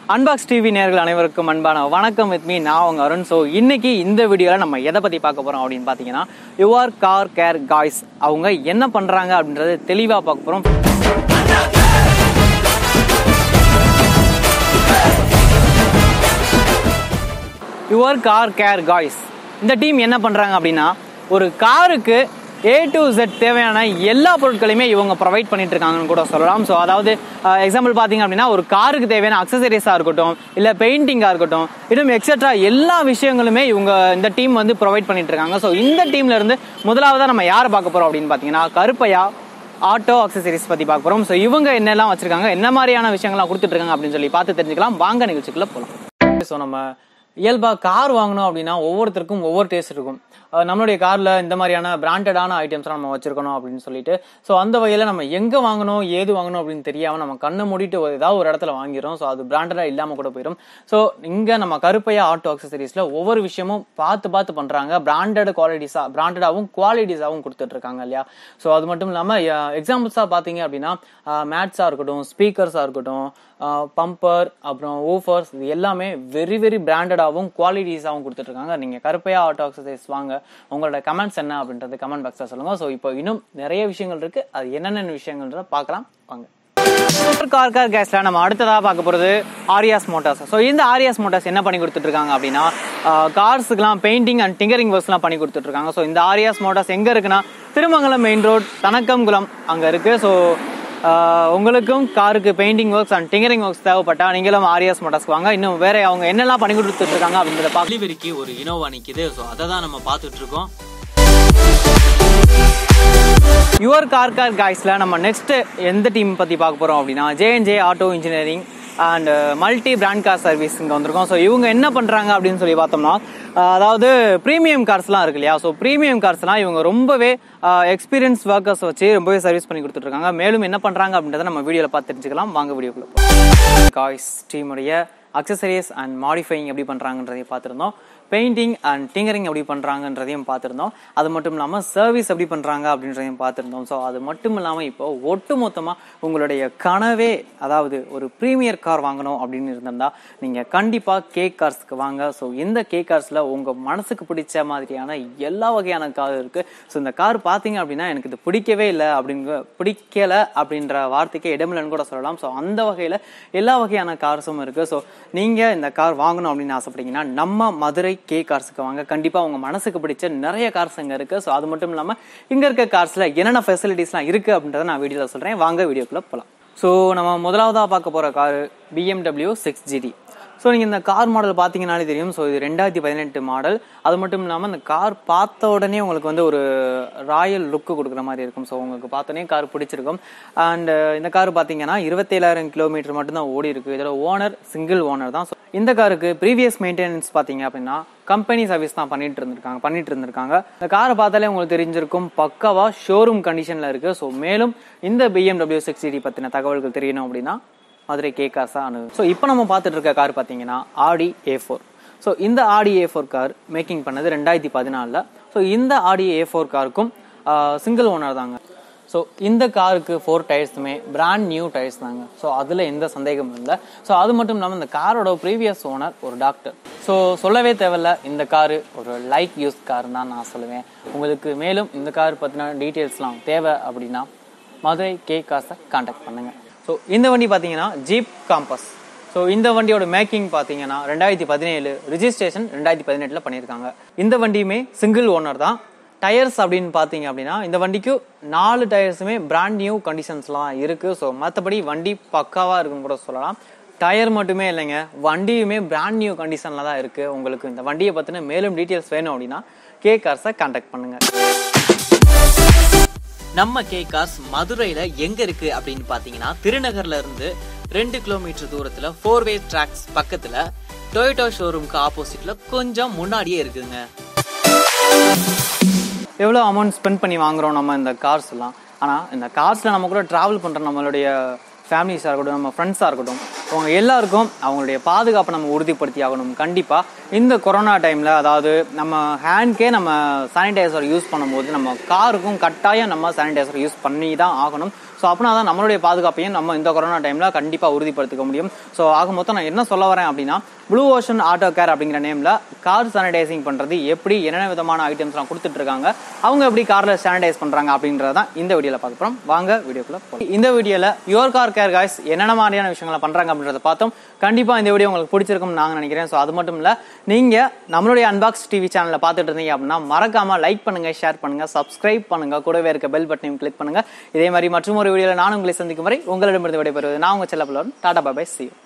Unbox TV நேர்கள் அனைவருக்கும் அன்பான வணக்கம் வித் மீ நான் உங்க அருண் ஸோ இன்னைக்கு இந்த வீடியோவில் நம்ம எதை பற்றி பார்க்க போகிறோம் அப்படின்னு பார்த்தீங்கன்னா யுவர் கார் கேர் காய்ஸ் அவங்க என்ன பண்ணுறாங்க அப்படின்றது தெளிவாக பார்க்க போகிறோம் யுவர் கார் கேர் காய்ஸ் இந்த டீம் என்ன பண்ணுறாங்க அப்படின்னா ஒரு காருக்கு ஏ டு Z தேவையான எல்லா பொருட்களையுமே இவங்க ப்ரொவைட் பண்ணிட்டு இருக்காங்கன்னு கூட சொல்லலாம் ஸோ அதாவது எக்ஸாம்பிள் பார்த்தீங்க அப்படின்னா ஒரு காருக்கு தேவையான அக்சசரிஸாக இருக்கட்டும் இல்லை பெயிண்டிங்காக இருக்கட்டும் இன்னும் எக்ஸெட்ரா எல்லா விஷயங்களுமே இவங்க இந்த டீம் வந்து ப்ரொவைட் பண்ணிட்டு இருக்காங்க ஸோ இந்த டீம்ல இருந்து முதலாவதாக நம்ம யாரை பார்க்க போகிறோம் அப்படின்னு பார்த்தீங்கன்னா கருப்பையா ஆட்டோ அக்சசரிஸ் பற்றி பார்க்க போகிறோம் ஸோ இவங்க என்னெல்லாம் வச்சிருக்காங்க என்ன மாதிரியான விஷயங்கள்லாம் கொடுத்துட்டு இருக்காங்க அப்படின்னு சொல்லி பார்த்து தெரிஞ்சுக்கலாம் வாங்க நிகழ்ச்சிக்குள்ள போகலாம் ஸோ நம்ம இயல்பாக கார் வாங்கணும் அப்படின்னா ஒவ்வொருத்தருக்கும் ஒவ்வொரு டேஸ்ட் இருக்கும் அஹ் நம்மளுடைய காரில் இந்த மாதிரியான பிராண்டடான ஐட்டம்ஸ்லாம் நம்ம வச்சிருக்கணும் அப்படின்னு சொல்லிட்டு ஸோ அந்த வகையில் நம்ம எங்கே வாங்கணும் ஏது வாங்கணும் அப்படின்னு தெரியாமல் நம்ம கண்ணை மூடிட்டு ஒரு- ஏதாவது ஒரு இடத்துல வாங்கிறோம் ஸோ அது பிராண்டடாக இல்லாமல் கூட போயிடும் ஸோ இங்கே நம்ம கருப்பையா ஆட்டோ அக்சசரிஸில் ஒவ்வொரு விஷயமும் பார்த்து பார்த்து பண்ணுறாங்க பிராண்டட் குவாலிட்டிஸாக பிராண்டடாகவும் குவாலிட்டிஸாகவும் கொடுத்துட்டு இருக்காங்க இல்லையா ஸோ அது மட்டும் இல்லாமல் எக்ஸாம்பிள்ஸாக பார்த்தீங்க அப்படின்னா மேட்ஸாக இருக்கட்டும் ஸ்பீக்கர்ஸாக இருக்கட்டும் பம்பர் அப்புறம் ஊஃபர்ஸ் இது எல்லாமே வெரி வெரி பிராண்டடாகவும் குவாலிட்டிஸாகவும் கொடுத்துட்ருக்காங்க நீங்கள் கருப்பையா ஆட்டோ அக்சசைஸ் வாங்க உங்களோட கமெண்ட்ஸ் என்ன அப்படின்றது கமெண்ட் பாக்ஸில் சொல்லுங்கள் ஸோ இப்போ இன்னும் நிறைய விஷயங்கள் இருக்குது அது என்னென்ன விஷயங்கள்ன்றத பார்க்கலாம் வாங்க கார் கார் கேஸ்ல நம்ம அடுத்ததாக பார்க்க போகிறது ஆரியாஸ் மோட்டார்ஸ் ஸோ இந்த ஆரியாஸ் மோட்டார்ஸ் என்ன பண்ணி கொடுத்துட்டு இருக்காங்க அப்படின்னா கார்ஸுக்குலாம் பெயிண்டிங் அண்ட் டிங்கரிங் ஒர்க்ஸ்லாம் பண்ணி கொடுத்துட்டு இருக்காங்க ஸோ இந்த ஆரியாஸ் மோட்டார்ஸ் எங்கே இருக்குன்னா திருமங்கலம் மெயின் ரோட் தனக்கம்குளம் அங்கே இருக்குது ஸோ உங்களுக்கும் காருக்கு painting works and tinkering works தேவைப்பட்டா நீங்களும் ஆரியாஸ் மோட்டார்ஸ்க்கு வாங்க இன்னும் வேற அவங்க என்னெல்லாம் பண்ணி கொடுத்துட்டு இருக்காங்க அப்படின்றத பார்க்க டெலிவரிக்கு ஒரு இனோவா நிக்குது ஸோ அதை தான் நம்ம பார்த்துட்டு இருக்கோம் யுவர் கார் கார் காய்ஸ்ல நம்ம நெக்ஸ்ட் எந்த டீம் பத்தி பார்க்க போறோம் அப்படின்னா JNJ auto engineering and multi brand car service இங்கே வந்திருக்கோம் ஸோ இவங்க என்ன பண்ணுறாங்க அப்படின்னு சொல்லி பார்த்தோம்னா அஹ், அதாவது ப்ரீமியம் கார்ஸ்லாம் இருக்கு இல்லையா ஸோ ப்ரீமியம் கார்ஸ்லாம் இவங்க ரொம்பவே எக்ஸ்பீரியன்ஸ் ஒர்க்கர்ஸ் வச்சு ரொம்பவே சர்வீஸ் பண்ணி கொடுத்துட்டு இருக்காங்க மேலும் என்ன பண்ணுறாங்க அப்படின்றத நம்ம வீடியோவில் பார்த்து தெரிஞ்சுக்கலாம் வாங்க வீடியோக்குள்ள காய்ஸ் டீமுடைய அக்சசரிஸ் அண்ட் மாடிஃபைங் எப்படி பண்ணுறாங்கன்றதையும் பார்த்துருந்தோம் பெயிண்டிங் அண்ட் டிங்கரிங் எப்படி பண்ணுறாங்கன்றதையும் பார்த்துருந்தோம் அது மட்டும் இல்லாமல் சர்வீஸ் எப்படி பண்ணுறாங்க அப்படின்றதையும் பார்த்துருந்தோம் ஸோ அது மட்டும் இல்லாமல் இப்போ ஒட்டு மொத்தமாக உங்களுடைய கனவே அதாவது ஒரு ப்ரீமியர் கார் வாங்கணும் அப்படின்னு இருந்திருந்தா நீங்கள் கண்டிப்பாக கே கார்ஸ்க்கு வாங்க ஸோ இந்த கே கார்ஸில் உங்கள் மனசுக்கு பிடிச்ச மாதிரியான எல்லா வகையான கார் இருக்குது ஸோ இந்த கார் பார்த்தீங்க அப்படின்னா எனக்கு இது பிடிக்கவே இல்லை அப்படிங்க பிடிக்கல அப்படின்ற வார்த்தைக்கு இடமில்லைன்னு கூட சொல்லலாம் ஸோ அந்த வகையில் எல்லா வகையான கார்ஸும் இருக்குது ஸோ நீங்கள் இந்த கார் வாங்கணும் அப்படின்னு ஆசைப்பட்டீங்கன்னா நம்ம மதுரை கே கார்ஸுக்கு வாங்க கண்டிப்பாக உங்கள் மனசுக்கு பிடிச்ச நிறைய கார்ஸ் அங்கே இருக்குது ஸோ அது மட்டும் இல்லாமல் இங்கே இருக்க கார்ஸில் என்னென்ன ஃபெசிலிட்டிஸ்லாம் இருக்குது அப்படின்றத நான் வீடியோவில் சொல்கிறேன் வாங்க வீடியோக்குள்ளே போகலாம் ஸோ நம்ம முதலாவதாக பார்க்க போகிற car BMW six GT so நீங்கள் இந்த கார் மாடல் பார்த்தீங்கனாலே தெரியும் ஸோ இது ரெண்டாயிரத்தி பதினெட்டு மாடல் அது மட்டும் இல்லாமல் இந்த கார் பார்த்த உடனே உங்களுக்கு வந்து ஒரு ராயல் லுக்கு கொடுக்குற மாதிரி இருக்கும் ஸோ உங்களுக்கு பார்த்தோன்னே கார் பிடிச்சிருக்கும் அண்ட் இந்த கார் பார்த்தீங்கன்னா இருபத்தேழாயிரம் கிலோமீட்டர் மட்டும்தான் ஓடி இருக்கு இதோட ஓனர் சிங்கிள் ஓனர் தான் ஸோ இந்த காருக்கு ப்ரீவியஸ் மெயின்டெனன்ஸ் பார்த்தீங்க அப்படின்னா கம்பெனி சர்வீஸ் தான் பண்ணிட்டு இருந்திருக்காங்க பண்ணிட்டு இருந்திருக்காங்க இந்த காரை பார்த்தாலே உங்களுக்கு தெரிஞ்சிருக்கும் பக்காவா ஷோரூம் கண்டிஷன்ல இருக்கு ஸோ மேலும் இந்த பிஎம்டபிள்யூ சிக்ஸ் சிடி பற்றின தகவல்கள் தெரியணும் அப்படின்னா மதுரை கே காசா அனு ஸோ இப்போ நம்ம பார்த்துட்டு இருக்க கார் பார்த்தீங்கன்னா ஆடி ஏ ஃபோர் ஸோ இந்த Audi A four car making பண்ணது ரெண்டாயிரத்தி பதினாலில் ஸோ இந்த ஆடி ஏ ஃபோர் காருக்கும் சிங்கிள் ஓனர் தாங்க ஸோ இந்த காருக்கு ஃபோர் டயர்ஸுமே பிராண்ட் நியூ டயர்ஸ் தாங்க ஸோ அதில் எந்த சந்தேகமும் இல்லை ஸோ அது மட்டும் இல்லாமல் இந்த காரோட ப்ரீவியஸ் ஓனர் ஒரு டாக்டர் ஸோ சொல்லவே தேவையில்ல இந்த காரு ஒரு லைக் யூஸ் கார் தான் நான் சொல்லுவேன் உங்களுக்கு மேலும் இந்த கார் பற்றின டீட்டெயில்ஸ்லாம் தேவை அப்படின்னா மதுரை கே காசை காண்டாக்ட் பண்ணுங்க ஸோ இந்த வண்டி பார்த்தீங்கன்னா ஜீப் காம்பஸ் ஸோ இந்த வண்டியோட மேக்கிங் பார்த்தீங்கன்னா ரெண்டாயிரத்தி பதினேழு ரிஜிஸ்ட்ரேஷன் ரெண்டாயிரத்தி பதினெட்டில் பண்ணியிருக்காங்க இந்த வண்டியுமே சிங்கிள் ஓனர் தான் டயர்ஸ் அப்படின்னு பார்த்தீங்க அப்படின்னா இந்த வண்டிக்கு நாலு டயர்ஸுமே பிராண்ட் நியூ கண்டிஷன்ஸ்லாம் இருக்குது ஸோ மற்றபடி வண்டி பக்காவாக இருக்குன்னு கூட சொல்லலாம் டயர் மட்டுமே இல்லைங்க வண்டியுமே பிராண்ட் நியூ கண்டிஷனில் தான் இருக்குது உங்களுக்கு இந்த வண்டியை பற்றின மேலும் டீட்டெயில்ஸ் வேணும் அப்படின்னா கே கார்ஸை கான்டாக்ட் பண்ணுங்கள் நம்ம கே கார்ஸ் மதுரையில எங்க இருக்கு அப்படின்னு பாத்தீங்கன்னா திருநகர்ல இருந்து ரெண்டு கிலோமீட்டர் தூரத்துல ஃபோர் வே ட்ராக்ஸ் பக்கத்துல டொயோட்டோ ஷோரூம்க்கு ஆப்போசிட்ல கொஞ்சம் முன்னாடியே இருக்குங்க எவ்வளோ அமௌண்ட் ஸ்பெண்ட் பண்ணி வாங்குறோம் நம்ம இந்த கார்ஸ் எல்லாம் ஆனால் இந்த கார்ஸில் நம்ம கூட ட்ராவல் பண்ணுற நம்மளுடைய ஃபேமிலிஸாக இருக்கட்டும் நம்ம ஃப்ரெண்ட்ஸாக இருக்கட்டும் அவங்க எல்லாருக்கும் அவங்களுடைய பாதுகாப்பை நம்ம உறுதிப்படுத்தி ஆகணும் கண்டிப்பாக இந்த கொரோனா டைமில் அதாவது நம்ம ஹேண்ட்கே நம்ம சானிடைசர் யூஸ் பண்ணும்போது நம்ம காருக்கும் கட்டாயம் நம்ம சானிடைசர் யூஸ் பண்ணி தான் ஆகணும் ஸோ அப்படின்னா தான் நம்மளுடைய பாதுகாப்பையும் நம்ம இந்த கொரோனா டைமில் கண்டிப்பாக உறுதிப்படுத்திக்க முடியும் ஸோ ஆக மொத்தம் நான் என்ன சொல்ல வரேன் அப்படின்னா ப்ளூ ஓஷன் ஆட்டோ கேர் அப்படிங்கிற நேமில் கார் சானிடைசிங் பண்ணுறது எப்படி என்னென்ன விதமான ஐட்டம்ஸ்லாம் கொடுத்துட்டு இருக்காங்க அவங்க எப்படி காரில் சானிடைஸ் பண்ணுறாங்க அப்படின்றதான் இந்த வீடியோவில் பார்க்க போகிறோம் வாங்க வீடியோக்குள்ள போகலாம். இந்த வீடியோவில் யுவர் கார் கேர் காய்ஸ் என்னென்ன மாதிரியான விஷயங்களை பண்ணுறாங்க அப்படின்றத பார்த்தோம் கண்டிப்பாக இந்த வீடியோ உங்களுக்கு பிடிச்சிருக்கும்னு நாங்கள் நினைக்கிறேன் ஸோ அது மட்டும் இல்லை நீங்கள் நம்மளுடைய அன்பாக்ஸ் டிவி சேனலில் பார்த்துட்டு இருந்தீங்க அப்படின்னா மறக்காமல் லைக் பண்ணுங்கள் ஷேர் பண்ணுங்கள் சப்ஸ்கிரைப் பண்ணுங்கள் கூடவே இருக்க பெல் பட்டனையும் கிளிக் பண்ணுங்கள் இதே மாதிரி மற்றும் ஒரு வீடியோவில் நான் உங்களை சந்திக்கும் வரை உங்களிடமிருந்து விடைபெறுவது நான் உங்கள் செல்லப்பலவன் டாடா பாபாய் சி